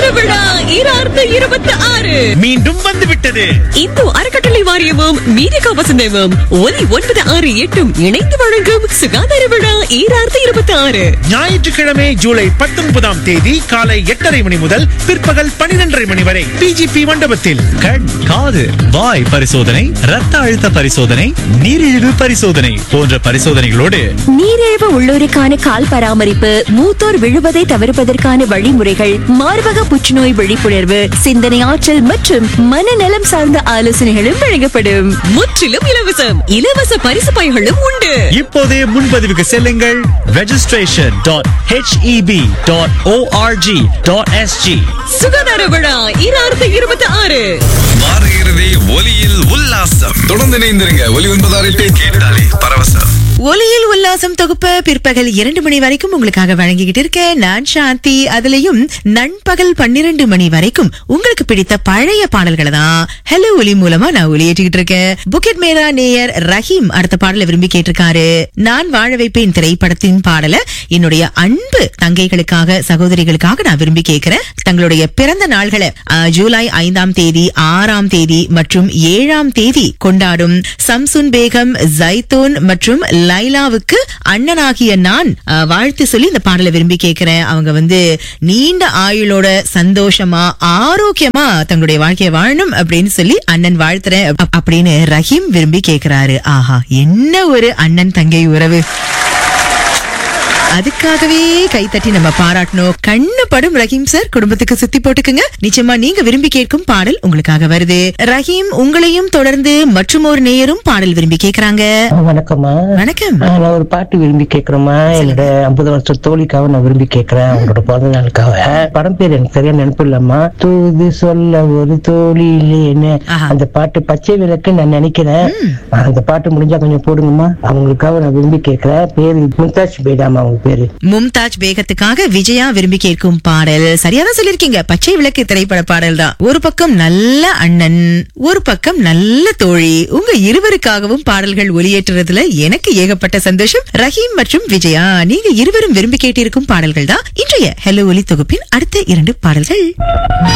விழா ஈராயிரத்து இருபத்தி ஆறு மீண்டும் வந்துவிட்டது இந்து அறக்கட்டளை வாரியமும் மீடிகா வசந்தமும் ஒலி ஒன்பது ஆறு எட்டும் இணைந்து வழங்கும் சுகாதார விழா ஈராயிரத்து இருபத்தி ஆறு ஞாயிற்றுக்கிழமை ஜூலை பத்தொன்பதாம் தேதி காலை எட்டரை மணி முதல் பிற்பகல் பனிரெண்டரை மணி வரை பிஜிபி மண்டபத்தில் கண் காது வாய் பரிசோதனை ரத்த அழுத்த பரிசோதனை நீரிழிவு பரிசோதனை போன்ற பரிசோதனைகளோடு நீரிழிவு உள்ளோருக்கான கால் பராமரிப்பு மூத்தோர் விழுவதை தவிர்ப்பதற்கான வழிமுறைகள் மார்பக புற்றுநோய் விழிப்புணர்வு சிந்தனை ஆற்றல் மற்றும் மனநலம் சார்ந்த ஆலோசனைகளும் வழங்கப்படும் முற்றிலும் இலவசம் இலவச பரிசு பைகளும் உண்டு இப்போதே முன்பதிவுக்கு செல்லுங்கள் registration dot HPB dot ORG dot SG சுகாதார விழா ஈராயிரத்து இருபத்தி ஆறு வார இறுதி ஒலியில் உல்லாசம் தொடர்ந்து இணைந்திருங்க ஒலி ஒன்பதாறு எட்டு கேட்டாலே பரவசம் ஒலியில் உல்லாசம் தொகுப்ப பிற்பகல் இரண்டு மணி வரைக்கும் உங்களுக்காக வழங்கிக்கிட்டு இருக்கேன் நான் சாந்தி அதுலயும் நண்பகல் பன்னிரண்டு மணி வரைக்கும் உங்களுக்கு பிடித்த பழைய பாடல்களை தான் ஹலோ ஒலி மூலமா நான் ஒலியேற்றிக்கிட்டு இருக்கேன் புக்கெட் மேலா நேயர் ரஹீம் அடுத்த பாடலை விரும்பி கேட்டிருக்காரு நான் வாழ வைப்பேன் திரைப்படத்தின் பாடலை என்னுடைய அன்பு தங்கைகளுக்காக சகோதரிகளுக்காக நான் விரும்பி கேட்கிறேன் தங்களுடைய பிறந்த நாள்களை அஹ், ஜூலை ஐந்தாம் தேதி ஆறாம் தேதி மற்றும் ஏழாம் தேதி கொண்டாடும் சம்சுன் பேகம் ஜைத்தோன் மற்றும் லைலாவுக்கு அண்ணனாகிய நான் அஹ், வாழ்த்து சொல்லி இந்த பாடலை விரும்பி கேட்கிறேன் அவங்க வந்து நீண்ட ஆயுளோட சந்தோஷமா ஆரோக்கியமா தங்களுடைய வாழ்க்கையை வாழணும் அப்படின்னு சொல்லி அண்ணன் வாழ்த்துறேன் அப்- அப்படின்னு ரஹீம் விரும்பி கேக்குறாரு ஆஹா என்ன ஒரு அண்ணன் தங்கை உறவு அதுக்காகவே கைத்தட்டி நம்ம பாராட்டணும் கண்ணு படும் ரஹீம் சார் குடும்பத்துக்கு சுத்தி போட்டுக்குங்க நிச்சயமா நீங்க விரும்பி கேட்கும் பாடல் உங்களுக்காக வருது ரஹீம் உங்களையும் தொடர்ந்து மற்றும் ஒரு நேயரும் பாடல் விரும்பி கேக்குறாங்க வணக்கம்மா வணக்கம் ஆ, நான் ஒரு பாட்டு விரும்பி கேக்குறேம்மா என்னோட ஐம்பது வருஷம் தோழிக்காக நான் விரும்பி கேக்குறேன் அவங்களோட பிறந்த நாளுக்காக படம் பேர் எனக்கு சரியா நினைப்பு இல்லம்மா தூது சொல்ல ஒரு தோழி இல்லையேன்னு ஆஹா. அந்த பாட்டு பச்சை விளக்கு நான் நினைக்கிறேன் அந்த பாட்டு முடிஞ்சா கொஞ்சம் போடுங்கம்மா அவங்களுக்காக நான் விரும்பி கேக்குறேன் பேரு மும்தாஜ் பேடாமா அவங்க பேரு மும்தாஜ் பேகத்துக்காக விஜயா விரும்பி கேட்கும் பாடல் சரியாதான் சொல்லிருக்கீங்க பச்சை விளக்கு திரைப்பட பாடல் தான் ஒரு பக்கம் நல்ல அண்ணன் ஒரு பக்கம் நல்ல தோழி உங்க இருவருக்காகவும் பாடல்கள் ஒளியேற்றுறதுல எனக்கு ஏகப்பட்ட சந்தோஷம் ரஹீம் மற்றும் விஜயா நீங்க இருவரும் விரும்பி கேட்டிருக்கும் பாடல்கள் தான் இன்றைய ஹலோ ஒலி தொகுப்பின் அடுத்த இரண்டு பாடல்கள்